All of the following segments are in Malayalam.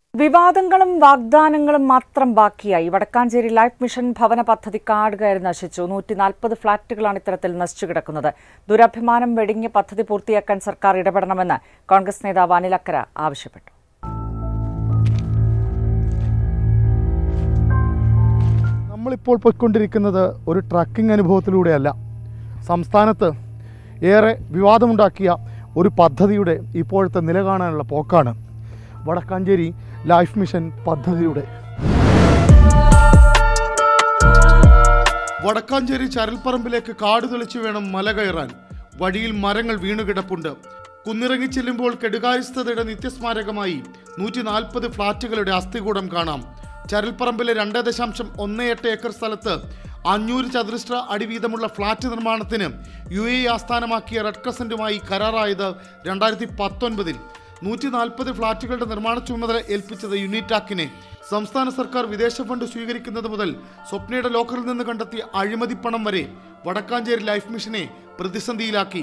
വിവാദങ്ങളും വാഗ്ദാനങ്ങളും മാത്രം ബാക്കിയായി വടക്കാഞ്ചേരി ലൈഫ് മിഷൻ ഭവന പദ്ധതി കാട് കയറി നശിച്ചു നൂറ്റി നാൽപ്പത് ഫ്ളാറ്റുകളാണ് ഇത്തരത്തിൽ നശിച്ചു കിടക്കുന്നത് ദുരഭിമാനം വെടിഞ്ഞ് പദ്ധതി പൂർത്തിയാക്കാൻ സർക്കാർ ഇടപെടണമെന്ന് കോൺഗ്രസ് നേതാവ് അനിലക്കര ആവശ്യപ്പെട്ടു നമ്മളിപ്പോൾ പോയിക്കൊണ്ടിരിക്കുന്നത് ഒരു ട്രക്കിംഗ് അനുഭവത്തിലൂടെയല്ല സംസ്ഥാനത്ത് ഏറെ വിവാദമുണ്ടാക്കിയ ഒരു പദ്ധതിയുടെ ഇപ്പോഴത്തെ നില കാണാനുള്ള പോക്കാണ് വടക്കാഞ്ചേരി ലൈഫ് മിഷൻ പദ്ധതിയുടെ വടക്കാഞ്ചേരി ചരൽപ്പറമ്പിലേക്ക് കാട് തെളിച്ചു വേണം മല കയറാൻ വഴിയിൽ മരങ്ങൾ വീണുകിടപ്പുണ്ട് കുന്നിറങ്ങി ചെല്ലുമ്പോൾ കെടുകാര്യസ്ഥതയുടെ നിത്യസ്മാരകമായി നൂറ്റി നാൽപ്പത് ഫ്ളാറ്റുകളുടെ അസ്ഥികൂടം കാണാം ചരൽപ്പറമ്പിലെ രണ്ട് ദശാംശം ഒന്ന് എട്ട് ഏക്കർ സ്ഥലത്ത് അഞ്ഞൂറ് ചതുരശ്ര അടി വീതമുള്ള ഫ്ളാറ്റ് നിർമ്മാണത്തിന് യു എ ആസ്ഥാനമാക്കിയ റെഡ് ക്രസന്റുമായി കരാറായത് രണ്ടായിരത്തി പത്തൊൻപതിൽ നൂറ്റി നാൽപ്പത് ഫ്ളാറ്റുകളുടെ നിർമ്മാണ ചുമതല ഏൽപ്പിച്ചത് യുനിറ്റാക്കിനെ സംസ്ഥാന സർക്കാർ വിദേശ ഫണ്ട് സ്വീകരിക്കുന്നത് മുതൽ സ്വപ്നയുടെ ലോക്കറിൽ നിന്ന് കണ്ടെത്തിയ അഴിമതി പണം വരെ വടക്കാഞ്ചേരി ലൈഫ് മിഷനെ പ്രതിസന്ധിയിലാക്കി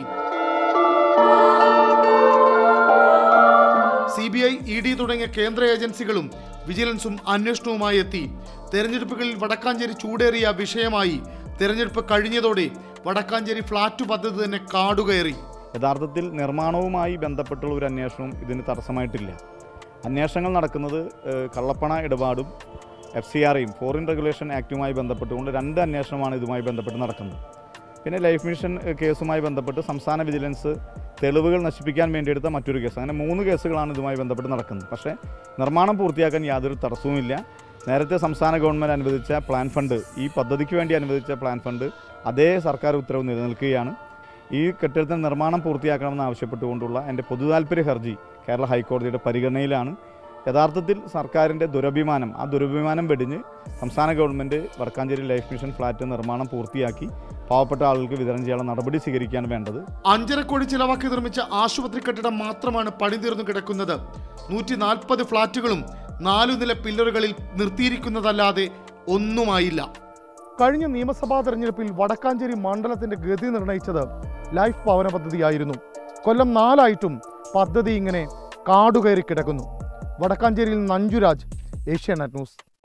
C B I E D തുടങ്ങിയ കേന്ദ്ര ഏജൻസികളും വിജിലൻസും അന്വേഷണവുമായി എത്തി തെരഞ്ഞെടുപ്പുകളിൽ വടക്കാഞ്ചേരി ചൂടേറിയ വിഷയമായി തെരഞ്ഞെടുപ്പ് കഴിഞ്ഞതോടെ വടക്കാഞ്ചേരി ഫ്ളാറ്റ് പദ്ധതി തന്നെ കാടുകയറി യഥാർത്ഥത്തിൽ നിർമ്മാണവുമായി ബന്ധപ്പെട്ടുള്ള ഒരു അന്വേഷണവും ഇതിന് തടസ്സമായിട്ടില്ല അന്വേഷണങ്ങൾ നടക്കുന്നത് ഏഹ്, കള്ളപ്പണ ഇടപാടും എഫ് സി ആറേയും ഫോറിൻ റെഗുലേഷൻ ആക്റ്റുമായി ബന്ധപ്പെട്ടുകൊണ്ട് രണ്ട് അന്വേഷണമാണ് ഇതുമായി ബന്ധപ്പെട്ട് നടക്കുന്നത് പിന്നെ ലൈഫ് മിഷൻ ഏഹ്, കേസുമായി ബന്ധപ്പെട്ട് സംസ്ഥാന വിജിലൻസ് തെളിവുകൾ നശിപ്പിക്കാൻ വേണ്ടി എടുത്ത മറ്റൊരു കേസ് അങ്ങനെ മൂന്ന് കേസുകളാണ് ഇതുമായി ബന്ധപ്പെട്ട് നടക്കുന്നത് പക്ഷേ നിർമ്മാണം പൂർത്തിയാക്കാൻ യാതൊരു തടസ്സവുമില്ല നേരത്തെ സംസ്ഥാന ഗവൺമെൻറ് അനുവദിച്ച പ്ലാൻ ഫണ്ട് ഈ പദ്ധതിക്ക് വേണ്ടി അനുവദിച്ച പ്ലാൻ ഫണ്ട് അതേ സർക്കാർ ഉത്തരവ് നിലനിൽക്കുകയാണ് ഈ കെട്ടിടത്തിന്റെ നിർമ്മാണം പൂർത്തിയാക്കണമെന്ന് ആവശ്യപ്പെട്ടുകൊണ്ടുള്ള എൻ്റെ പൊതുതാൽപര്യ ഹർജി കേരള ഹൈക്കോടതിയുടെ പരിഗണനയിലാണ് യഥാർത്ഥത്തിൽ സർക്കാരിൻ്റെ ദുരഭിമാനം ആ ദുരഭിമാനം വെടിഞ്ഞ് സംസ്ഥാന government Vadakkanchery life mission flat നിർമ്മാണം പൂർത്തിയാക്കി പാവപ്പെട്ട ആളുകൾക്ക് വിതരണം ചെയ്യാനുള്ള നടപടി സ്വീകരിക്കുകയാണ് വേണ്ടത് അഞ്ചര കോടി ചിലവാക്കി നിർമ്മിച്ച ആശുപത്രി കെട്ടിടം മാത്രമാണ് പണിതീർന്നു കിടക്കുന്നത് നൂറ്റി നാൽപ്പത് ഫ്ളാറ്റുകളും നാലു നില പില്ലറുകളിൽ നിർത്തിയിരിക്കുന്നതല്ലാതെ ഒന്നുമായില്ല കഴിഞ്ഞ നിയമസഭാ തെരഞ്ഞെടുപ്പിൽ വടക്കാഞ്ചേരി മണ്ഡലത്തിന്റെ ഗതി നിർണയിച്ചത് ലൈഫ് ഭവന പദ്ധതിയായിരുന്നു കൊല്ലം നാലായിട്ടും പദ്ധതി ഇങ്ങനെ കാടുകയറി കിടക്കുന്നു വടക്കാഞ്ചേരിയിൽ നഞ്ചുരാജ് ഏഷ്യാനെറ്റ് ന്യൂസ്